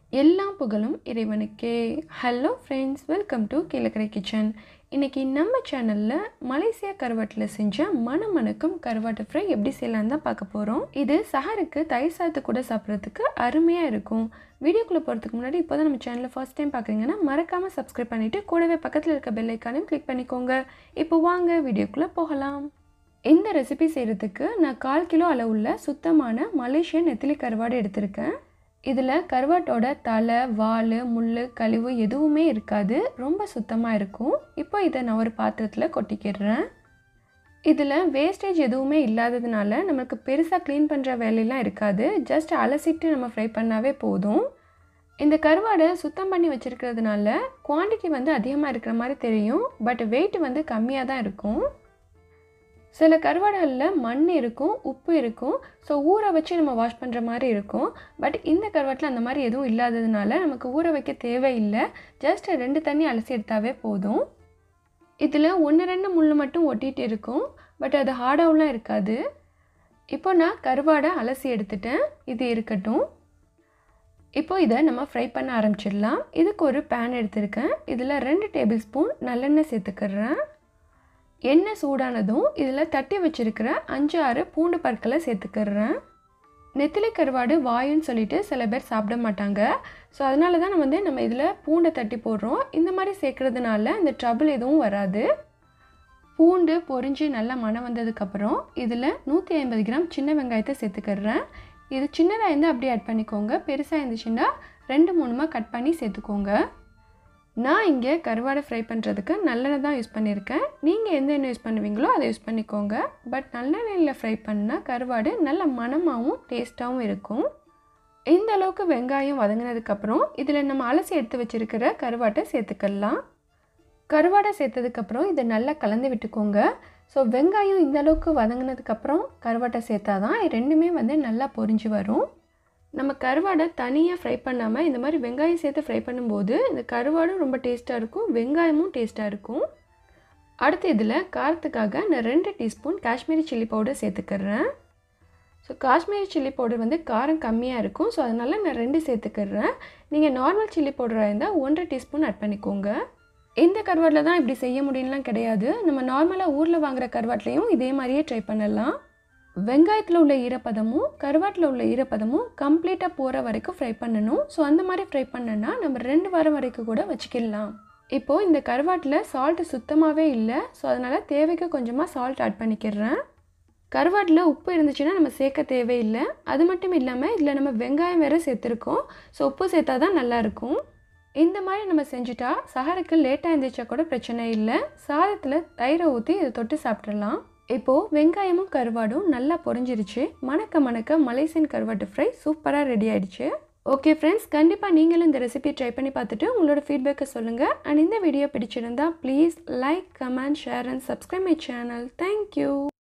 எல்லா புகழும் இறைவனுக்கே hello friends welcome to Kilakarai kitchen இன்றைக்கி நம்ம சேனலில் மலேசியா கருவாட்டில் செஞ்ச மணமணக்கும் கருவாட்டு ஃப்ரை எப்படி செய்யலான்னு தான் பார்க்க போகிறோம் இது சஹருக்கு தயிர் சாதத்து கூட சாப்பிட்றதுக்கு அருமையாக இருக்கும் வீடியோக்குள்ளே போகிறதுக்கு முன்னாடி இப்போ தான் நம்ம சேனலை ஃபர்ஸ்ட் டைம் பார்க்குறீங்கன்னா மறக்காமல் சப்ஸ்கிரைப் பண்ணிவிட்டு கூடவே பக்கத்தில் இருக்க பெல் ஐக்கானையும் கிளிக் பண்ணிக்கோங்க இப்போ வாங்க வீடியோக்குள்ளே போகலாம் இந்த ரெசிபி செய்கிறதுக்கு நான் கால் கிலோ அளவுள்ள சுத்தமான மலேசியன் நெத்திலி கருவாடு எடுத்திருக்கேன் இதில் கருவாட்டோட தலை வால் முள் கழிவு எதுவுமே இருக்காது ரொம்ப சுத்தமாக இருக்கும் இப்போ இதை நான் ஒரு பாத்திரத்தில் கொட்டிக்கிடுறேன் இதில் வேஸ்டேஜ் எதுவுமே இல்லாததுனால நமக்கு பெருசாக க்ளீன் பண்ணுற வேலையெல்லாம் இருக்காது ஜஸ்ட் அலசிட்டு நம்ம ஃப்ரை பண்ணாவே போதும் இந்த கருவாடை சுத்தம் பண்ணி வச்சுருக்கிறதுனால குவான்டிட்டி வந்து அதிகமாக இருக்கிற மாதிரி தெரியும் பட் வெயிட் வந்து கம்மியாக தான் இருக்கும் சில கருவாடுகளில் மண் இருக்கும் உப்பு இருக்கும் ஸோ ஊற வச்சு நம்ம வாஷ் பண்ணுற மாதிரி இருக்கும் பட் இந்த கருவாட்டில் அந்த மாதிரி எதுவும் இல்லாததுனால நமக்கு ஊற வைக்க தேவையில்லை ஜஸ்ட் ரெண்டு தண்ணி அலசி எடுத்தாவே போதும் இதில் ஒன்று ரெண்டு முள் மட்டும் ஒட்டிகிட்டு இருக்கும் பட் அது ஹார்டாகலாம் இருக்காது இப்போ நான் கருவாடை அலசி எடுத்துட்டேன் இது இருக்கட்டும் இப்போ இதை நம்ம ஃப்ரை பண்ண ஆரம்பிச்சிடலாம் இதுக்கு ஒரு பேன் எடுத்திருக்கேன் இதில் ரெண்டு டேபிள் ஸ்பூன் நல்லெண்ணெய் சேர்த்துக்கிறேன் எண்ணெய் சூடானதும் இதில் தட்டி வச்சுருக்கிற அஞ்சு ஆறு பூண்டு பற்களை சேர்த்துக்கிறேன் நெத்திலி கருவாடு வாயுன்னு சொல்லிட்டு சில பேர் சாப்பிட மாட்டாங்க ஸோ அதனால தான் நம்ம வந்து நம்ம இதில் பூண்டை தட்டி போடுறோம் இந்த மாதிரி சேர்க்குறதுனால இந்த ட்ரபிள் எதுவும் வராது பூண்டு பொரிஞ்சு நல்லா மனம் வந்ததுக்கப்புறம் இதில் நூற்றி ஐம்பது கிராம் சின்ன வெங்காயத்தை சேர்த்துக்கிறேன் இது சின்னதாக இருந்தால் அப்படியே ஆட் பண்ணிக்கோங்க பெருசாக இருந்துச்சுன்னா ரெண்டு மூணுமாக கட் பண்ணி சேர்த்துக்கோங்க நான் இங்கே கருவாடை ஃப்ரை பண்ணுறதுக்கு நல்லெண்ணெய் தான் யூஸ் பண்ணியிருக்கேன் நீங்கள் எந்த எண்ணெய் யூஸ் பண்ணுவீங்களோ அதை யூஸ் பண்ணிக்கோங்க பட் நல்லெண்ணெயில் ஃப்ரை பண்ணால் கருவாடு நல்ல மணமாகவும் டேஸ்ட்டாகவும் இருக்கும் இந்த அளவுக்கு வெங்காயம் வதங்கினதுக்கப்புறம் இதில் நம்ம அலசி எடுத்து வச்சுருக்கிற கருவாட்டை சேர்த்துக்கலாம் கருவாடை சேர்த்ததுக்கப்புறம் இதை நல்லா கலந்து விட்டுக்கோங்க ஸோ வெங்காயம் இந்த அளவுக்கு வதங்கினதுக்கப்புறம் கருவாட்டை சேர்த்தா தான் ரெண்டுமே வந்து நல்லா பொரிஞ்சு வரும் நம்ம கருவாடை தனியாக ஃப்ரை பண்ணாமல் இந்த மாதிரி வெங்காயம் சேர்த்து ஃப்ரை பண்ணும்போது இந்த கருவாடும் ரொம்ப டேஸ்ட்டாக இருக்கும் வெங்காயமும் டேஸ்ட்டாக இருக்கும் அடுத்து இதில் காரத்துக்காக நான் ரெண்டு டீஸ்பூன் காஷ்மீரி சில்லி பவுடர் சேர்த்துக்கிறேன் ஸோ காஷ்மீரி சில்லி பவுடர் வந்து காரம் கம்மியாக இருக்கும் ஸோ அதனால் நான் ரெண்டு சேர்த்துக்கிறேன் நீங்கள் நார்மல் சில்லி பவுடராக இருந்தால் ஒன்றரை டீஸ்பூன் ஆட் பண்ணிக்கோங்க இந்த கருவாட்டில் தான் இப்படி செய்ய முடியும்லாம் கிடையாது நம்ம நார்மலாக ஊரில் வாங்குகிற கருவாட்லேயும் இதே மாதிரியே ட்ரை பண்ணலாம் வெங்காயத்தில் உள்ள ஈரப்பதமும் கருவாட்டில் உள்ள ஈரப்பதமும் கம்ப்ளீட்டாக போகிற வரைக்கும் ஃப்ரை பண்ணணும் ஸோ அந்த மாதிரி ஃப்ரை பண்ணனா நம்ம ரெண்டு வாரம் வரைக்கும் கூட வச்சுக்கலாம் இப்போது இந்த கருவாட்டில் சால்ட்டு சுத்தமாகவே இல்லை ஸோ அதனால் தேவைக்கு கொஞ்சமாக சால்ட் ஆட் பண்ணிக்கிறேன் கருவாட்டில் உப்பு இருந்துச்சுன்னா நம்ம சேர்க்க தேவையில்லை அது மட்டும் இல்லாமல் இதில் நம்ம வெங்காயம் வேறு சேர்த்துருக்கோம் ஸோ உப்பு சேர்த்தா தான் நல்லாயிருக்கும் இந்த மாதிரி நம்ம செஞ்சுட்டா சஹருக்கு லேட்டாக இருந்துச்சா கூட பிரச்சனை இல்லை சாதத்தில் தயிரை ஊற்றி இதை தொட்டு சாப்பிட்றலாம் இப்போது வெங்காயமும் கருவாடும் நல்லா பொரிஞ்சிருச்சு மணக்க மணக்க மலேசியன் கருவாட்டு ஃப்ரை சூப்பராக ரெடி ஆயிடுச்சு ஓகே ஃப்ரெண்ட்ஸ் கண்டிப்பாக நீங்களும் இந்த ரெசிபி ட்ரை பண்ணி பார்த்துட்டு உங்களோட ஃபீட்பேக்கை சொல்லுங்கள் அண்ட் இந்த வீடியோ பிடிச்சிருந்தா please like comment share and subscribe my channel thank you